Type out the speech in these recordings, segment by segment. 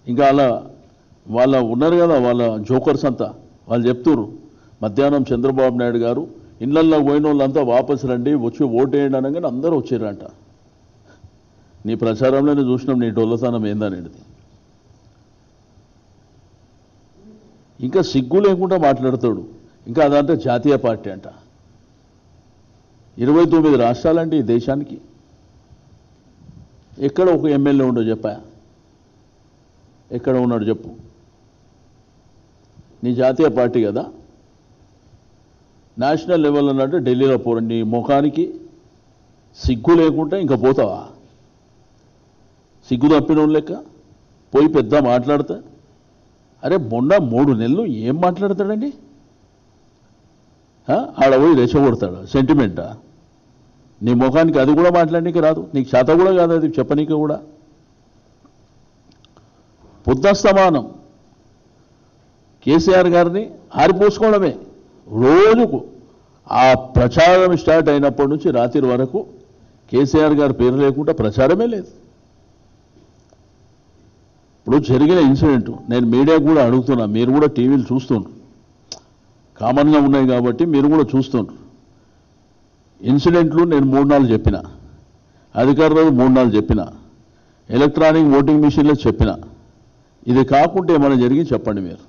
ఇంకా అలా వాళ్ళ ఉన్నారు కదా వాళ్ళ జోకర్స్ అంతా వాళ్ళు చెప్తున్నారు మధ్యాహ్నం చంద్రబాబు నాయుడు గారు ఇళ్లల్లో పోయిన వాళ్ళంతా వాపసు రండి వచ్చి ఓటేయండి అనగానే అందరూ వచ్చారంట నీ ప్రచారంలోనే చూసినాం నీ డొల్లతనం ఏందనేది ఇంకా సిగ్గు లేకుండా మాట్లాడతాడు ఇంకా అదంటే జాతీయ పార్టీ అంట ఇరవై తొమ్మిది రాష్ట్రాలంటే ఈ దేశానికి ఎక్కడ ఒక ఎమ్మెల్యే ఉండో చెప్పా ఎక్కడ ఉన్నాడు చెప్పు నీ జాతీయ పార్టీ కదా నేషనల్ లెవెల్ అన్నట్టు ఢిల్లీలో పోరు నీ ముఖానికి సిగ్గు లేకుండా ఇంకా పోతావా సిగ్గు తప్పిన లెక్క పోయి పెద్ద మాట్లాడతా అరే మొన్న మూడు నెలలు ఏం మాట్లాడతాడండి ఆ? ఆడ పోయి రెచ్చగొడతాడు సెంటిమెంటా నీ ముఖానికి అది కూడా మాట్లాడనీకి రాదు నీకు చేత కూడా కాదు అది చెప్పనీకి కూడా పొద్దస్తమానం కేసీఆర్ గారిని ఆరిపోసుకోవడమే రోజుకు ఆ ప్రచారం స్టార్ట్ అయినప్పటి నుంచి రాత్రి వరకు కేసీఆర్ గారి పేరు లేకుండా ప్రచారమే లేదు ఇప్పుడు జరిగిన ఇన్సిడెంట్ నేను మీడియా కూడా అడుగుతున్నా మీరు కూడా టీవీలు చూస్తుండ్రు కామన్గా ఉన్నాయి కాబట్టి మీరు కూడా చూస్తుండ్రు ఇన్సిడెంట్లు నేను మూడు నాలుగు చెప్పిన అధికారులు మూడు నాలుగు చెప్పిన ఎలక్ట్రానిక్ ఓటింగ్ మిషన్లో చెప్పిన ఇది కాకుండా ఏమైనా జరిగి చెప్పండి మీరు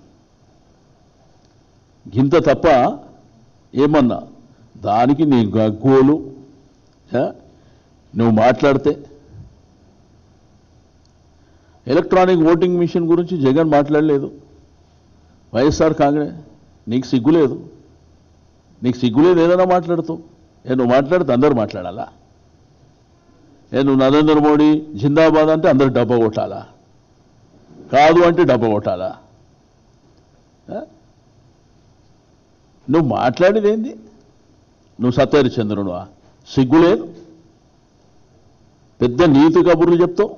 గింత తప్ప ఏమన్నా దానికి నీ గగ్గోలు ఆ? నువ్వు మాట్లాడితే ఎలక్ట్రానిక్ ఓటింగ్ మిషన్ గురించి జగన్ మాట్లాడలేదు వైఎస్ఆర్ కాంగ్రెస్ నీకు సిగ్గు లేదు నీకు సిగ్గు లేదు ఏదైనా మాట్లాడుతావు ఏ నువ్వు మాట్లాడితే అందరూ మాట్లాడాలా ఏ నువ్వు నరేంద్ర మోడీ జిందాబాద్ అంటే అందరు డబ్బా కొట్టాలా కాదు అంటే డబ్బా కొట్టాలా ఆ? నువ్వు మాట్లాడేది ఏంది నువ్వు సత్యహరిచంద్రుడువా సిగ్గు లేదు పెద్ద నీతి కబుర్లు చెప్తావు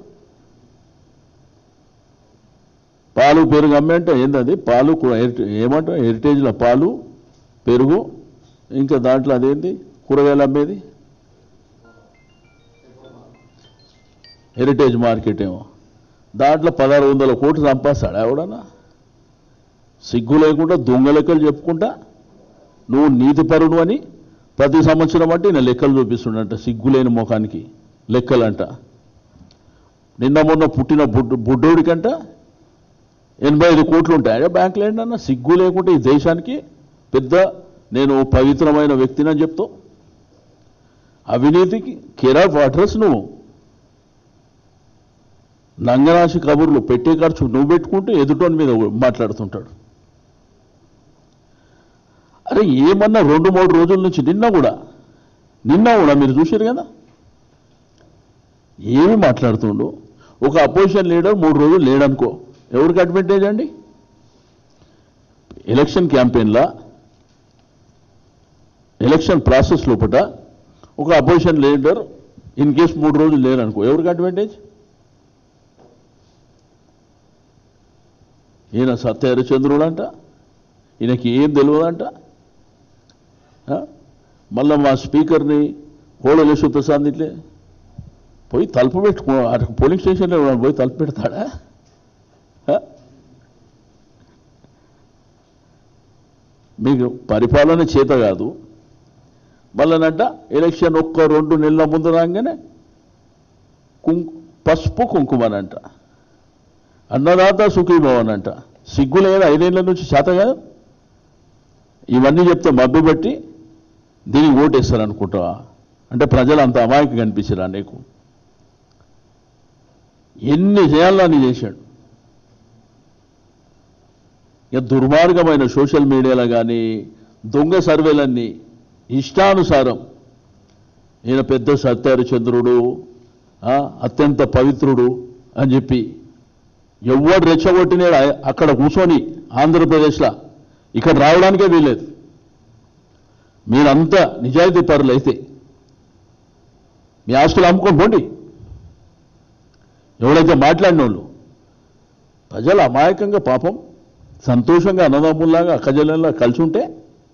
పాలు పెరుగు అమ్మే అంటే ఏంటది పాలు కూ- హెరిటే- ఏమంటావు హెరిటేజ్లో పాలు పెరుగు ఇంకా దాంట్లో అదేంటి కూరగాయలు అమ్మేది హెరిటేజ్ మార్కెట్ ఏమో దాంట్లో పదహారు వందల కోట్లు సంపాస్తాడు ఎవడన్నా సిగ్గు లేకుండా దొంగ లెక్కలు చెప్పుకుంటా నువ్వు నీతిపరుడు అని ప్రతి సంవత్సరం అంటే ఈయన లెక్కలు చూపిస్తుండంట సిగ్గులేని ముఖానికి లెక్కలంట నిన్న మొన్న పుట్టిన బుడ్డు బుడ్డోడికంట ఎనభై ఐదు కోట్లు ఉంటాయి అదే బ్యాంకులో ఏంటన్నా సిగ్గు లేకుంటే ఈ దేశానికి పెద్ద నేను పవిత్రమైన వ్యక్తిని అని చెప్తావు అవినీతికి కేర్ ఆఫ్ అడ్రస్ నువ్వు నంగరాశి కబుర్లు పెట్టే ఖర్చు నువ్వు పెట్టుకుంటూ ఎదుటోని మీద మాట్లాడుతుంటాడు అరే ఏమన్నా రెండు మూడు రోజుల నుంచి నిన్న కూడా నిన్న కూడా మీరు చూశారు కదా ఏమి మాట్లాడుతుండు ఒక అపోజిషన్ లీడర్ మూడు రోజులు లేడనుకో ఎవరికి అడ్వాంటేజ్ అండి ఎలక్షన్ క్యాంపెయిన్లా ఎలక్షన్ ప్రాసెస్ లోపల ఒక అపోజిషన్ లీడర్ ఇన్ కేస్ మూడు రోజులు లేరనుకో ఎవరికి అడ్వాంటేజ్ ఈయన సత్య హరిచంద్రుడు అంట ఈయనకి ఏం తెలియదంట ఆ? మళ్ళా మా స్పీకర్ని కోడలేశ్వర ప్రసాద్ ఇట్లే పోయి తలుపు పెట్టుకో అటు పోలింగ్ స్టేషన్లో ఎవరైనా పోయి తలుపు పెడతాడా ఆ? మీకు పరిపాలన చేత కాదు మళ్ళనంట ఎలక్షన్ ఒక్క రెండు నెలల ముందు రాగానే కుం పసుపు కుంకుమనంట అన్నదాత సుఖీభవన్ అంట సిగ్గు లేదా ఐదేళ్ల నుంచి చేత కాదు ఇవన్నీ చెప్తే మబ్బి బట్టి దీనికి ఓటేస్తారు అనుకుంటావా అంటే ప్రజలు అంత అమాయకు కనిపించరా నీకు ఎన్ని చేయాలో అన్ని చేశాడు ఇక దుర్మార్గమైన సోషల్ మీడియాలో కానీ దొంగ సర్వేలన్నీ ఇష్టానుసారం ఈయన పెద్ద సత్యహరిచంద్రుడు ఆ, అత్యంత పవిత్రుడు అని చెప్పి ఎవడు రెచ్చగొట్టినాడు ఆ- అక్కడ కూర్చొని ఆంధ్రప్రదేశ్లో ఇక్కడ రావడానికే వీల్లేదు మీరంతా నిజాయితీ పరులు అయితే మీ ఆస్తులు అమ్ముకొని పోండి ఎవడైతే మాట్లాడిన వాళ్ళు ప్రజలు అమాయకంగా పాపం సంతోషంగా అన్నదమ్ముల్లాగా అక్కజల్లంలా కలిసి ఉంటే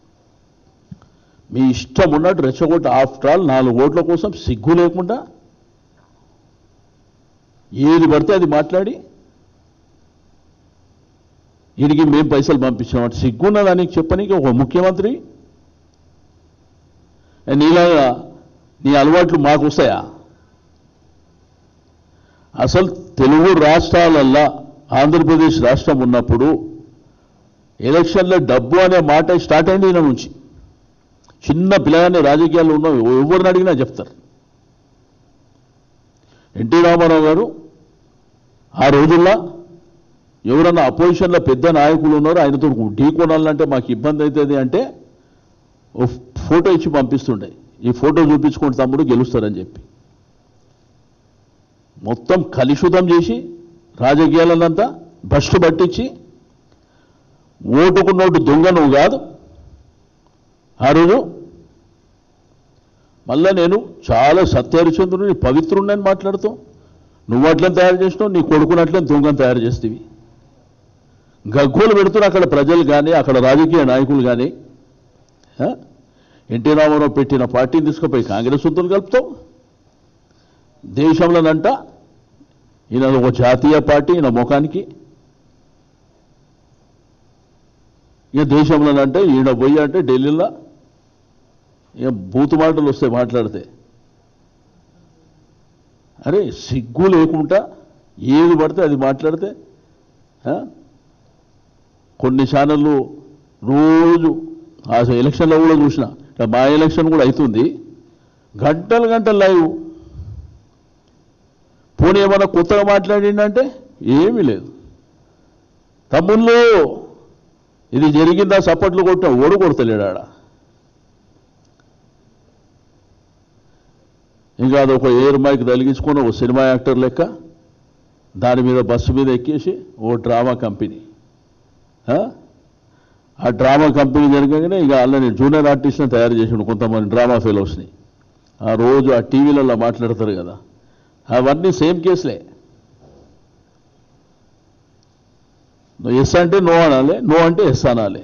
మీ ఇష్టం ఉన్నట్టు రెచ్చగొట్టి ఆఫ్టర్ ఆల్ నాలుగు ఓట్ల కోసం సిగ్గు లేకుండా ఏది పడితే అది మాట్లాడి వీడికి మేము పైసలు పంపించామంటే సిగ్గున్నదా నీకు చెప్పనీకి ఒక ముఖ్యమంత్రి ఏ నీలాగా నీ అలవాట్లు మాకు వస్తాయా అసలు తెలుగు రాష్ట్రాలల్లా ఆంధ్రప్రదేశ్ రాష్ట్రం ఉన్నప్పుడు ఎలక్షన్లో డబ్బు అనే మాట స్టార్ట్ అయింది ఈయన నుంచి చిన్న పిల్లగానే రాజకీయాల్లో ఉన్న ఎవరిని అడిగినా చెప్తారు ఎన్టీ రామారావు గారు ఆ రోజుల్లో ఎవరన్నా అపోజిషన్లో పెద్ద నాయకులు ఉన్నారో ఆయనతో ఢీ కొనాలంటే మాకు ఇబ్బంది అవుతుంది అంటే ఓ ఫోటో ఇచ్చి పంపిస్తుండే ఈ ఫోటో చూపించుకుంటే తమ్ముడు గెలుస్తారని చెప్పి మొత్తం కలుషితం చేసి రాజకీయాలనంతా భ్రష్టు పట్టించి ఓటుకు నోటు దొంగ నువ్వు కాదు ఆ రోజు మళ్ళా నేను చాలా సత్యహరిచంద్రుని పవిత్రుణ్ణని మాట్లాడుతావు నువ్వు అట్లని తయారు చేసినావు నీ కొడుకునట్లని దొంగను తయారు చేస్తేవి గగ్గోలు పెడుతున్న అక్కడ ప్రజలు కానీ అక్కడ రాజకీయ నాయకులు కానీ ఆ? ఎన్టీ రామారావు పెట్టిన పార్టీని తీసుకుపోయి కాంగ్రెస్ వద్దులు కలుపుతావు దేశంలోనంట ఈయన ఒక జాతీయ పార్టీ ఈయన ముఖానికి ఇక దేశంలోనంటే ఈయన పోయి అంటే ఢిల్లీలో ఇక బూతు మాటలు వస్తాయి మాట్లాడితే అరే సిగ్గు లేకుండా ఏది పడితే అది మాట్లాడితే ఆ? కొన్ని ఛానళ్ళు రోజు ఆ ఎలక్షన్లో కూడా చూసిన ఇట్లా మా ఎలక్షన్ కూడా అవుతుంది గంటలు గంటలు లైవ్ పోనీ ఏమన్నా కొత్తగా మాట్లాడిండంటే ఏమీ లేదు తమ్ముళ్ళు ఇది జరిగిందా సప్పట్లు కొట్టిన ఓడు కొడతలేడు ఆడ ఇంకా అదొక ఎయిర్ మైక్ తలిగించుకొని ఒక సినిమా యాక్టర్ లెక్క దాని మీద బస్సు మీద ఎక్కేసి ఓ డ్రామా కంపెనీ ఆ? ఆ డ్రామా కంపెనీ జరగగానే ఇక వాళ్ళని జూనియర్ ఆర్టిస్ట్ని తయారు చేసిండు కొంతమంది డ్రామా ఫెలోస్ని ఆ రోజు ఆ టీవీలలో మాట్లాడతారు కదా అవన్నీ సేమ్ కేసులే ఎస్ అంటే నో అనాలి నో అంటే ఎస్ అనాలి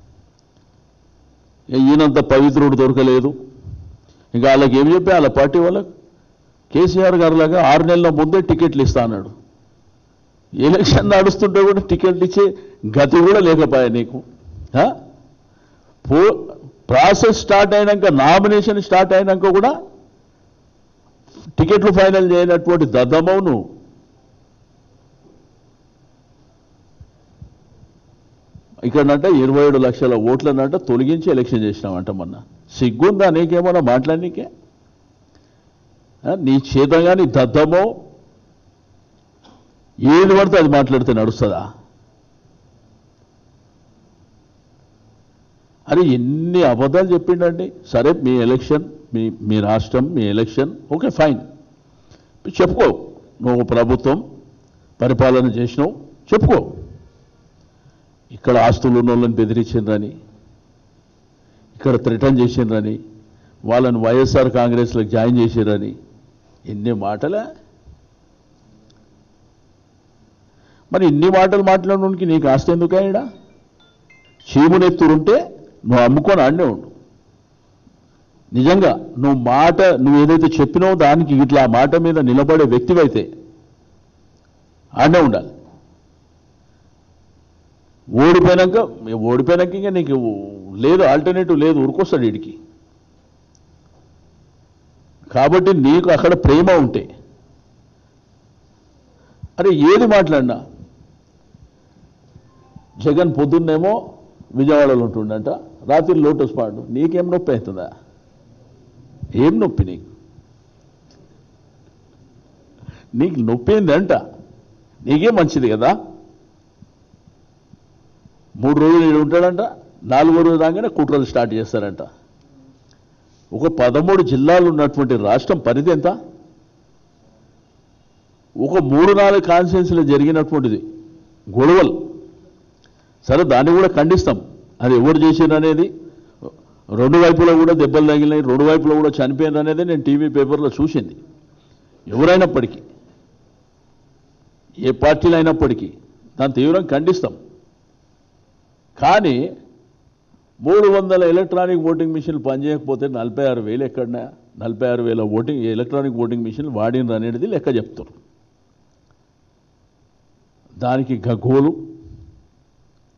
ఇక ఈయనంత పవిత్రుడు దొరకలేదు ఇంకా వాళ్ళకి ఏం చెప్పి వాళ్ళ పార్టీ వాళ్ళకి కేసీఆర్ గారు లాగా ఆరు నెలల ముందే టికెట్లు ఇస్తా అన్నాడు ఎలక్షన్ నడుస్తుంటే కూడా టికెట్లు ఇచ్చే గతి కూడా లేకపోయా నీకు ఆ? పో ప్రాసెస్ స్టార్ట్ అయినాక నామినేషన్ స్టార్ట్ అయినాక కూడా టికెట్లు ఫైనల్ చేయనటువంటి దద్దమవు నువ్వు ఇక్కడనంట ఇరవై ఏడు లక్షల ఓట్లనంట తొలగించి ఎలక్షన్ చేసినామంట మొన్న సిగ్గుందా నీకేమన్నా మాట్లాడనీకే ఆ, నీ చేతంగా నీ దద్దమో ఏది పడితే అది మాట్లాడితే నడుస్తుందా అరే ఎన్ని అబద్ధాలు చెప్పిండండి సరే మీ ఎలక్షన్ మీ మీ రాష్ట్రం మీ ఎలక్షన్ ఓకే ఫైన్ చెప్పుకో నువ్వు ప్రభుత్వం పరిపాలన చేసినావు చెప్పుకో ఇక్కడ ఆస్తులు ఉన్న వాళ్ళని బెదిరించిండ్రని ఇక్కడ థ్రిటన్ చేసిండ్రని వాళ్ళని వైఎస్ఆర్ కాంగ్రెస్లోకి జాయిన్ చేసిరని ఎన్ని మాటలే మరి ఇన్ని మాటలు మాట్లాడడానికి నీకు ఆస్తి ఎందుకు ఆయన చీమునెత్తురుంటే నువ్వు అమ్ముకొని ఆడనే ఉండు నిజంగా నువ్వు మాట నువ్వు ఏదైతే చెప్పినావో దానికి ఇట్లా ఆ మాట మీద నిలబడే వ్యక్తివైతే ఆడనే ఉండాలి ఓడిపోయినాక ఓడిపోయినాక ఇంకా నీకు లేదు ఆల్టర్నేటివ్ లేదు ఉరికొస్తాడు వీడికి కాబట్టి నీకు అక్కడ ప్రేమ ఉంటే అరే ఏది మాట్లాడినా జగన్ పొద్దున్నేమో విజయవాడలో ఉంటుండంట రాత్రి లోటస్ పాడు నీకేం నొప్పి అవుతుందా ఏం నొప్పి నీకు నీకు నొప్పి ఏందంట నీకే మంచిది కదా మూడు రోజులు ఈడు ఉంటాడంట నాలుగో రోజు రాగానే కుట్రలు స్టార్ట్ చేస్తారంట ఒక పదమూడు జిల్లాలు ఉన్నటువంటి రాష్ట్రం పరిధి ఎంత ఒక మూడు నాలుగు కాన్స్టిట్యున్సీలో జరిగినటువంటిది గొడవలు సరే దాన్ని కూడా ఖండిస్తాం అది ఎవరు చేసిండ్రు అనేది రెండు వైపులో కూడా దెబ్బలు తగిలినాయి రెండు వైపులో కూడా చనిపోయినారు అనేది నేను టీవీ పేపర్లో చూసింది ఎవరైనప్పటికీ ఏ పార్టీలు అయినప్పటికీ దాన్ని తీవ్రంగా ఖండిస్తాం కానీ మూడు వందల ఎలక్ట్రానిక్ ఓటింగ్ మిషన్లు పనిచేయకపోతే నలభై ఆరు వేలు ఎక్కడన్నా నలభై ఆరు వేల ఓటింగ్ ఎలక్ట్రానిక్ ఓటింగ్ మిషన్లు వాడినరు అనేది లెక్క చెప్తారు దానికి గగోలు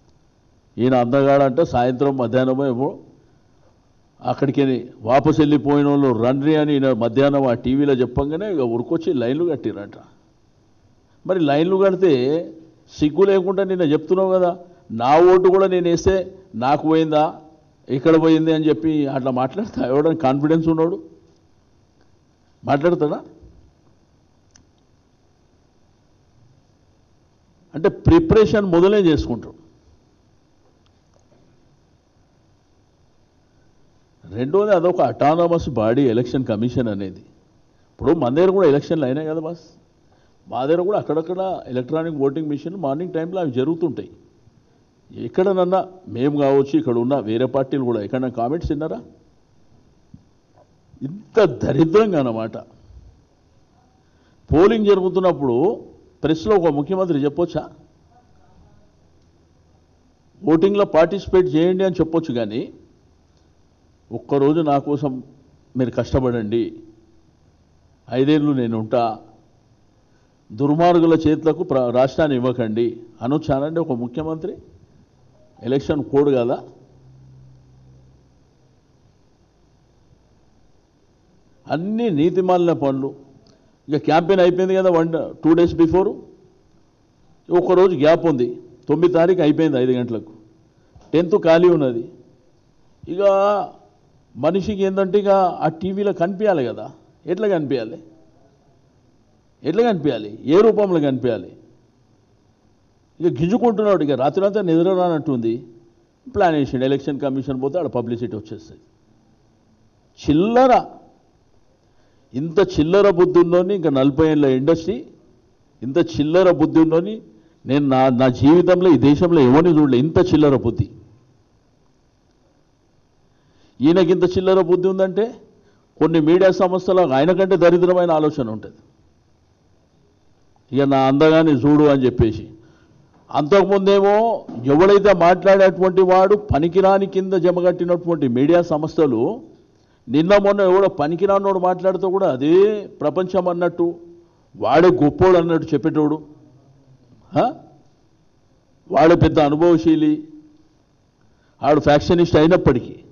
ఈయన అందగాడంటే సాయంత్రం మధ్యాహ్నమో ఏమో అక్కడికి వాపస్ వెళ్ళిపోయిన వాళ్ళు రండ్రి అని ఈయన మధ్యాహ్నం ఆ టీవీలో చెప్పంగానే ఇక ఉరికొచ్చి లైన్లు కట్టిరట మరి లైన్లు కడితే సిగ్గు లేకుండా నిన్న చెప్తున్నావు కదా నా ఓటు కూడా నేను వేస్తే నాకు పోయిందా ఇక్కడ పోయింది అని చెప్పి అట్లా మాట్లాడతా ఎవడని కాన్ఫిడెన్స్ ఉన్నాడు మాట్లాడతాడా అంటే ప్రిపరేషన్ మొదలే చేసుకుంటారు రెండోది అదొక అటానమస్ బాడీ ఎలక్షన్ కమిషన్ అనేది ఇప్పుడు మన దగ్గర కూడా ఎలక్షన్లు అయినాయి కదా బాస్ మా దగ్గర కూడా అక్కడక్కడ ఎలక్ట్రానిక్ ఓటింగ్ మిషన్ మార్నింగ్ టైంలో అవి జరుగుతుంటాయి ఎక్కడనన్నా మేము కావచ్చు ఇక్కడ ఉన్న వేరే పార్టీలు కూడా ఎక్కడన్నా కామెంట్స్ విన్నారా ఇంత దరిద్రంగా అన్నమాట పోలింగ్ జరుగుతున్నప్పుడు ప్రెస్లో ఒక ముఖ్యమంత్రి చెప్పొచ్చా ఓటింగ్లో పార్టిసిపేట్ చేయండి అని చెప్పొచ్చు కానీ ఒక్కరోజు నా కోసం మీరు కష్టపడండి ఐదేళ్ళు నేను ఉంటా దుర్మార్గుల చేతులకు ప్ర రాష్ట్రాన్ని ఇవ్వకండి అనొచ్చానండి ఒక ముఖ్యమంత్రి ఎలక్షన్ కోడ్ కదా అన్నీ నీతిమాలిన పనులు ఇక క్యాంపెయిన్ అయిపోయింది కదా వన్ టూ డేస్ బిఫోరు ఒక్కరోజు గ్యాప్ ఉంది తొమ్మిది తారీఖు అయిపోయింది ఐదు గంటలకు టెన్త్ ఖాళీ ఉన్నది ఇక మనిషికి ఏంటంటే ఇక ఆ టీవీలో కనిపించాలి కదా ఎట్లా కనిపించాలి ఎట్లా కనిపించాలి ఏ రూపంలో కనిపించాలి ఇక గింజుకుంటున్నాడు ఇక రాత్రంతా నిద్ర రానట్టుంది ప్లాన్ వేసిండు ఎలక్షన్ కమిషన్ పోతే ఆడ పబ్లిసిటీ వచ్చేస్తుంది చిల్లర ఇంత చిల్లర బుద్ధి ఉన్నోని ఇంకా నలభై ఏళ్ళ ఇండస్ట్రీ ఇంత చిల్లర బుద్ధి ఉన్నోని నేను నా నా జీవితంలో ఈ దేశంలో ఎవరిని చూడలే ఇంత చిల్లర బుద్ధి ఈయనకి ఇంత చిల్లర బుద్ధి ఉందంటే కొన్ని మీడియా సంస్థలకు ఆయన కంటే దరిద్రమైన ఆలోచన ఉంటుంది ఇక నా అందగాన్ని చూడు అని చెప్పేసి అంతకుముందేమో ఎవడైతే మాట్లాడేటువంటి వాడు పనికిరాని కింద జమగట్టినటువంటి మీడియా సంస్థలు నిన్న మొన్న ఎవడో పనికిరానోడు మాట్లాడుతూ కూడా అదే ప్రపంచం అన్నట్టు వాడే గొప్పోడు అన్నట్టు చెప్పేటోడు హ? వాడే పెద్ద అనుభవశీలి ఆడు ఫ్యాక్షనిస్ట్ అయినప్పటికీ